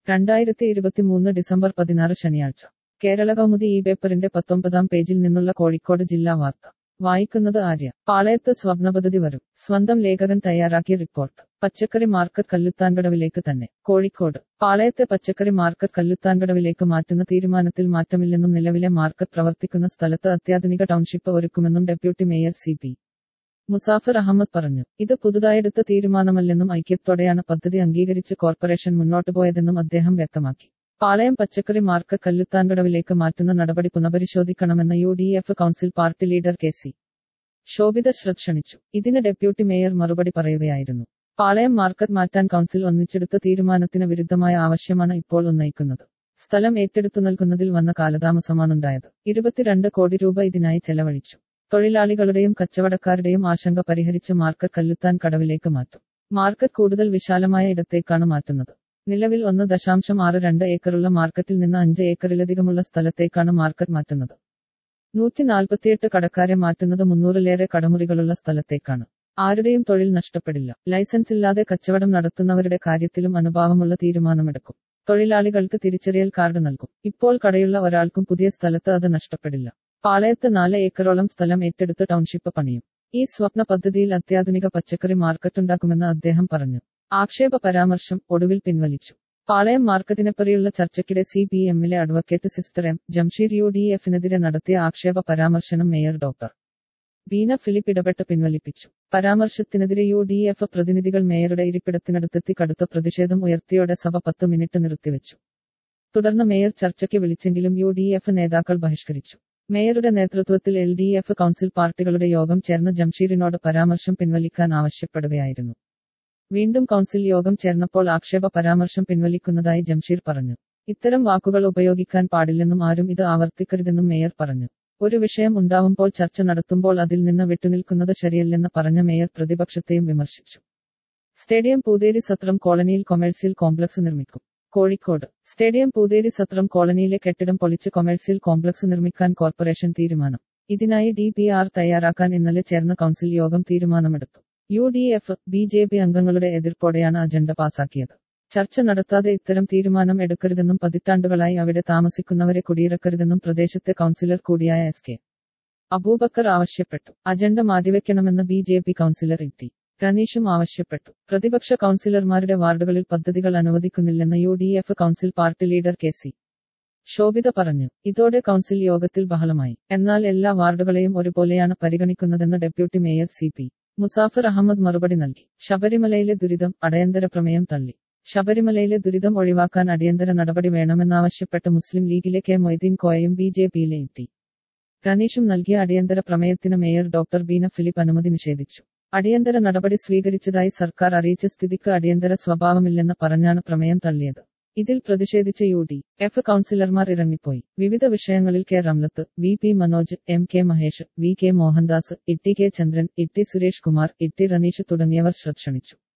രണ്ടായിരത്തി ഇരുപത്തിമൂന്ന് ഡിസംബർ പതിനാറ് ശനിയാഴ്ച കേരള കൗമുദി ഈ പേപ്പറിന്റെ പത്തൊമ്പതാം പേജിൽ നിന്നുള്ള കോഴിക്കോട് ജില്ലാ വാർത്ത വായിക്കുന്നത് ആര്യ പാളയത്ത് സ്വപ്ന പദ്ധതി വരും സ്വന്തം ലേഖകൻ തയ്യാറാക്കിയ റിപ്പോർട്ട് പച്ചക്കറി മാർക്കറ്റ് കല്ലുത്താൻകടവിലേക്ക് തന്നെ കോഴിക്കോട് പാളയത്തെ പച്ചക്കറി മാർക്കറ്റ് കല്ലുത്താൻകടവിലേക്ക് മാറ്റുന്ന തീരുമാനത്തിൽ മാറ്റമില്ലെന്നും നിലവിലെ മാർക്കറ്റ് പ്രവർത്തിക്കുന്ന സ്ഥലത്ത് അത്യാധുനിക ടൗൺഷിപ്പ് ഒരുക്കുമെന്നും deputy mayor C P Muzafar Ahmed പറഞ്ഞു ഇത് പുതുതായെടുത്ത തീരുമാനമല്ലെന്നും ഐക്യത്തോടെയാണ് പദ്ധതി അംഗീകരിച്ച് കോർപ്പറേഷൻ മുന്നോട്ടു പോയതെന്നും അദ്ദേഹം വ്യക്തമാക്കി പാളയം പച്ചക്കറി മാർക്കറ്റ് കല്ലുത്താൻകടവിലേക്ക് മാറ്റുന്ന നടപടി പുനഃപരിശോധിക്കണമെന്ന U D F council party leader K C Shobhitha ശ്രദ്ധ ക്ഷണിച്ചു ഇതിന് ഡെപ്യൂട്ടി മേയർ മറുപടി പറയുകയായിരുന്നു പാളയം മാർക്കറ്റ് മാറ്റാൻ കൗൺസിൽ ഒന്നിച്ചെടുത്ത തീരുമാനത്തിന് വിരുദ്ധമായ ആവശ്യമാണ് ഇപ്പോൾ ഉന്നയിക്കുന്നത് സ്ഥലം ഏറ്റെടുത്തു നൽകുന്നതിൽ വന്ന കാലതാമസമാണുണ്ടായത് ഇരുപത്തിരണ്ട് കോടി രൂപ ഇതിനായി ചെലവഴിച്ചു തൊഴിലാളികളുടെയും കച്ചവടക്കാരുടെയും ആശങ്ക പരിഹരിച്ച് മാർക്കറ്റ് കല്ലുത്താൻ കടവിലേക്ക് മാറ്റും മാർക്കറ്റ് കൂടുതൽ വിശാലമായ ഇടത്തേക്കാണ് മാറ്റുന്നത് നിലവിൽ ഒന്ന് ദശാംശം ആറ് രണ്ട് ഏക്കറുള്ള മാർക്കറ്റിൽ നിന്ന് അഞ്ച് ഏക്കറിലധികമുള്ള സ്ഥലത്തേക്കാണ് മാർക്കറ്റ് മാറ്റുന്നത് നൂറ്റി നാൽപ്പത്തിയെട്ട് കടക്കാരെ മാറ്റുന്നത് മുന്നൂറിലേറെ കടമുറികളുള്ള സ്ഥലത്തേക്കാണ് ആരുടെയും തൊഴിൽ നഷ്ടപ്പെടില്ല ലൈസൻസ് ഇല്ലാതെ കച്ചവടം നടത്തുന്നവരുടെ കാര്യത്തിലും അനുഭാവമുള്ള തീരുമാനമെടുക്കും തൊഴിലാളികൾക്ക് തിരിച്ചറിയൽ കാർഡ് നൽകും ഇപ്പോൾ കടയുള്ള ഒരാൾക്കും പുതിയ സ്ഥലത്ത് അത് നഷ്ടപ്പെടില്ല പാളയത്ത് നാല് ഏക്കറോളം സ്ഥലം ഏറ്റെടുത്ത് ടൗൺഷിപ്പ് പണിയും ഈ സ്വപ്ന പദ്ധതിയിൽ അത്യാധുനിക പച്ചക്കറി മാർക്കറ്റുണ്ടാക്കുമെന്ന് അദ്ദേഹം പറഞ്ഞു ആക്ഷേപ പരാമർശം ഒടുവിൽ പിൻവലിച്ചു പാളയം മാർക്കറ്റിനെപ്പറ്റിയുള്ള ചർച്ചയ്ക്കിടെ സി പി എമ്മിലെ advocate sister M Jamsheer U D എഫിനെതിരെ നടത്തിയ ആക്ഷേപ പരാമർശനം മേയർ ഡോക്ടർ ബീന ഫിലിപ്പ് ഇടപെട്ട് പിൻവലിപ്പിച്ചു പരാമർശത്തിനെതിരെ യു ഡി എഫ് പ്രതിനിധികൾ മേയറുടെ ഇരിപ്പിടത്തിനടുത്തെത്തി കടുത്ത പ്രതിഷേധം ഉയർത്തിയോടെ സഭ പത്ത് മിനിറ്റ് നിർത്തിവെച്ചു തുടർന്ന് മേയർ ചർച്ചയ്ക്ക് വിളിച്ചെങ്കിലും യു ഡി എഫ് നേതാക്കൾ ബഹിഷ്കരിച്ചു മേയറുടെ നേതൃത്വത്തിൽ എൽ ഡി എഫ് കൗൺസിൽ പാർട്ടികളുടെ യോഗം ചേർന്ന് ജംഷീറിനോട് പരാമർശം പിൻവലിക്കാൻ ആവശ്യപ്പെടുകയായിരുന്നു വീണ്ടും കൗൺസിൽ യോഗം ചേർന്നപ്പോൾ ആക്ഷേപ പരാമർശം പിൻവലിക്കുന്നതായി ജംഷീർ പറഞ്ഞു ഇത്തരം വാക്കുകൾ ഉപയോഗിക്കാൻ പാടില്ലെന്നും ആരും ഇത് ആവർത്തിക്കരുതെന്നും മേയർ പറഞ്ഞു ഒരു വിഷയം ഉണ്ടാവുമ്പോൾ ചർച്ച നടത്തുമ്പോൾ അതിൽ നിന്ന് വിട്ടുനിൽക്കുന്നത് ശരിയല്ലെന്ന് പറഞ്ഞ മേയർ പ്രതിപക്ഷത്തെയും വിമർശിച്ചു സ്റ്റേഡിയം പൂതേരി സത്രം കോളനിയിൽ കൊമേഴ്സ്യൽ കോംപ്ലക്സ് നിർമ്മിക്കും കോഴിക്കോട് സ്റ്റേഡിയം പൂതേരി സത്രം കോളനിയിലെ കെട്ടിടം പൊളിച്ച് കൊമേഴ്സ്യൽ കോംപ്ലക്സ് നിർമ്മിക്കാൻ കോർപ്പറേഷൻ തീരുമാനം ഇതിനായി ഡി പി ആർ തയ്യാറാക്കാൻ ഇന്നലെ ചേർന്ന കൗൺസിൽ യോഗം തീരുമാനമെടുത്തു U D F B J P അംഗങ്ങളുടെ എതിർപ്പോടെയാണ് അജണ്ട പാസാക്കിയത് ചർച്ച നടത്താതെ ഇത്തരം തീരുമാനം എടുക്കരുതെന്നും പതിറ്റാണ്ടുകളായി അവിടെ താമസിക്കുന്നവരെ കുടിയിറക്കരുതെന്നും പ്രദേശത്തെ കൗൺസിലർ കൂടിയായ എസ് കെ അബൂബക്കർ ആവശ്യപ്പെട്ടു അജണ്ട മാറ്റിവെക്കണമെന്ന് B J P councillor E T റനീഷും ആവശ്യപ്പെട്ടു പ്രതിപക്ഷ കൗൺസിലർമാരുടെ വാർഡുകളിൽ പദ്ധതികൾ അനുവദിക്കുന്നില്ലെന്ന് U D F council party leader K C Shobhitha പറഞ്ഞു ഇതോടെ കൗൺസിൽ യോഗത്തിൽ ബഹളമായി എന്നാൽ എല്ലാ വാർഡുകളെയും ഒരുപോലെയാണ് പരിഗണിക്കുന്നതെന്ന് deputy mayor C P Muzafar Ahmed മറുപടി നൽകി ശബരിമലയിലെ ദുരിതം അടയന്തര പ്രമേയം തള്ളി ശബരിമലയിലെ ദുരിതം ഒഴിവാക്കാൻ അടിയന്തര നടപടി വേണമെന്നാവശ്യപ്പെട്ട് മുസ്ലിം ലീഗിലെ കെ മൊയ്തീൻ കോയയും ബി ജെ പിയിലെ ടി റനീഷും നൽകിയ അടിയന്തര പ്രമേയത്തിന് മേയർ ഡോക്ടർ ബീന ഫിലിപ്പ് അനുമതി നിഷേധിച്ചു അടിയന്തര നടപടി സ്വീകരിച്ചതായി സർക്കാർ അറിയിച്ച സ്ഥിതിക്ക് അടിയന്തര സ്വഭാവമില്ലെന്ന് പറഞ്ഞാണ് പ്രമേയം തള്ളിയത് ഇതിൽ പ്രതിഷേധിച്ച യു ഡി എഫ് കൗൺസിലർമാർ ഇറങ്ങിപ്പോയി വിവിധ വിഷയങ്ങളിൽ K Ramlath V P Manoj M K Mahesh V K Mohandas ഇട്ടി കെ ചന്ദ്രൻ ഇട്ടി സുരേഷ് കുമാർ ഇട്ടി റനീഷ് തുടങ്ങിയവർ ശ്രദ്ധ ക്ഷണിച്ചു